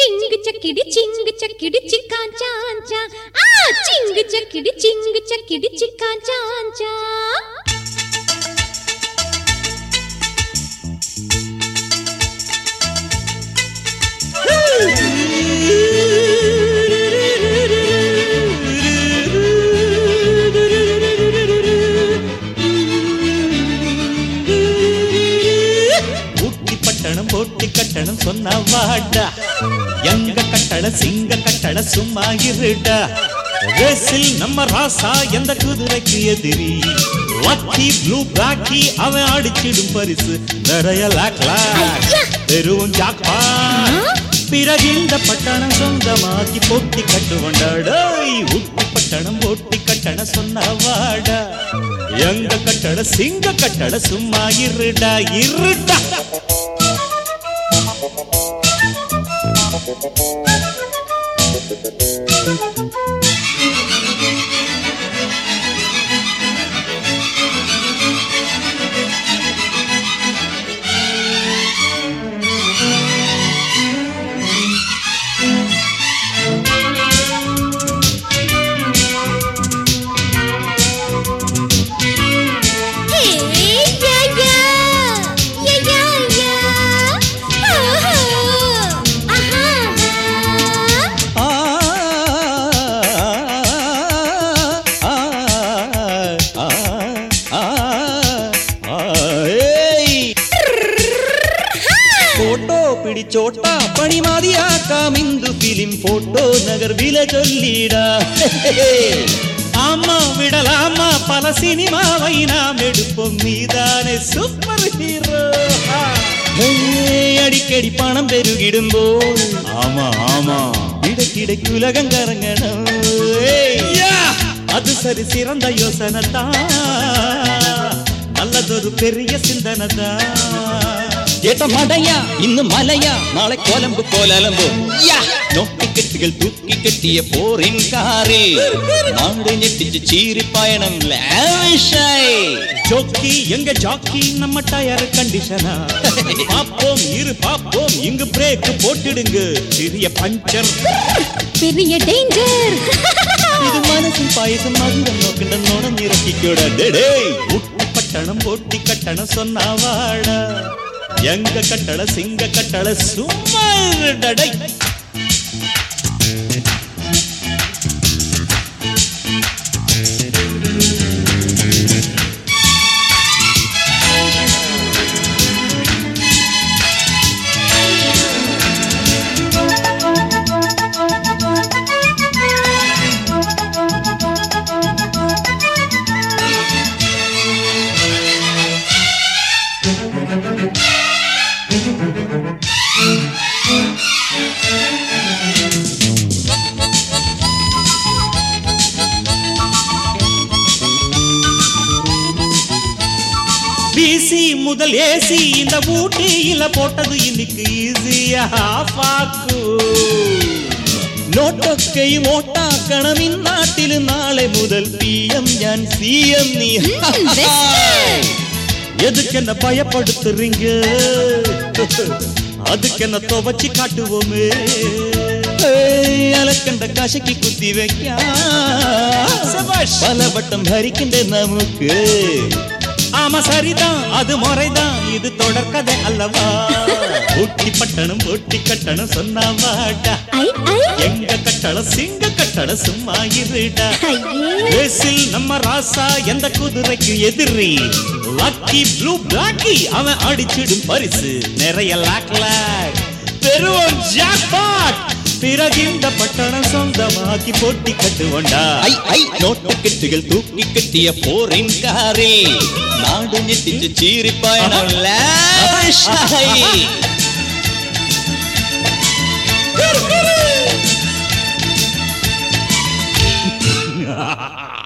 చింగు చక్కిడి చింగు చక్కిడి చిక్కా చాంచా ఆ చింగు చక్కిడి చింగు చక్కిడి చిక్కా చాంచా ஊட்டி பட்டணம் போட்டி கட்டணம் சொன்ன வாடா எங்க கட்டள சிங்க கட்டள சும்மா இருடா ரேசில் நம்ம ராசா எந்த குதிரைக்கு எதிரி லக்கி ப்ளூ பிளாக்கி அவன் அடிச்சிடும் பரிசு நிறைய லாக் லாக் தெருவும் ஜாக்பா பிறகு இந்த பட்டணம் சொந்தமாக்கி போட்டி கட்டுவண்டாடோய் ஊட்டி பட்டணம் போட்டி கட்டண சொன்ன வாடா எங்க கட்டட சிங்க கட்டட சும்மா இருடா இருடா ஹே யா யா யா யா யா ஆஹா ஆஹா ஆ, ஆ, ஆ, ஆ, ஆ, ஏய். ഫോട്ടോ പിടിച്ചോട്ടാ പണിമാതിയാക്കാം ഇന്ദു ഫിലിം ഫോട്ടോ നഗർ വില ചൊല്ലിടാ ஆமா விடலாமா பல சினிமாவை நாம் எடுப்போம் நீதானே சூப்பர் ஹீரோ அடிக்கடி பணம் பெருகிடும்போது ஆமா ஆமா இடைக்கிடைக்கு உலகம் கரங்கணும் ஏய், அது சரி சிறந்த யோசனை தான் நல்லதொரு பெரிய சிந்தனை தான் ചേട്ട മടയാ ഇന്ന് മലയാ നാളെ കോലമ്പ് കോലലമ്പ് നോട്ടിക്കെട്ടുകൾ തൂക്കിക്കെട്ടിയ പോറിൻ കാറിൽ നാട് ഞെട്ടിച്ച് ചീരിപ്പായണം ലാവിഷായി ஜோக்கி எங்க ஜாக்கி நம்ம டயர் கண்டிஷனா பாப்போம் இரு பாப்போம் இங்கு பிரேக் போட்டுடுங்க சிறிய பஞ்சர் பெரிய டேஞ்சர் இது மனசில் பாயசம் மதுரம் நோக்கின்ற நுழைஞ்சிறக்கிக்கூட உட்டு பட்டணம் போட்டி கட்டணம் சொன்னா வாடா எங்க கட்டள சிங்க கட்டள சும்மா இருடடை. பிசி முதல் ஏசி இந்த ஊட்டியில போட்டது இன்னைக்கு ஈஸியா பாக்கு നോട്ടൊക്കെയും ഓട്ടാക്കണം ഇന്നാട്ടില് നാളെ മുതൽ പി എം ഞാൻ സി എം നീ எதுக்கு என்ன பயப்படுத்துறீங்க அதுக்கு என்ன துவச்சு காட்டுவோமே ഏയ്, അലക്കണ്ട കശക്കി കുത്തി വെക്കാം പലവട്ടം ഭരിക്കണ്ടേ നമുക്ക് ஆமா சரிதான் அது முறைதான் இது தொடர்கதை அல்லவா ஊட்டி பட்டணம் ஊட்டி கட்டணம் சொன்னா வாடா ஐ ஐ எங்க கட்டளம் சிங்க கட்டளம் சும்மா இருடா ஐயே ரேசில் நம்ம ராசா எந்த குதிரைக்கு எதிரி லக்கி ப்ளூ பிளாக்கி அவன் அடிச்சிடும் பரிசு நிறைய லாக் லாக் பெருவன் ஜாக்பாட் பிறகு இந்த பட்டணம் சொந்தமாக்கி போட்டி கட்டுவண்டா ഐ ഐ നോട്ടുകെട്ടുകൾ തൂക്കിക്കെട്ടിയ പോറിൻ കാറിൽ നാട് ഞെട്ടിച്ച് ചീറിപ്പായണം ലാവിഷായി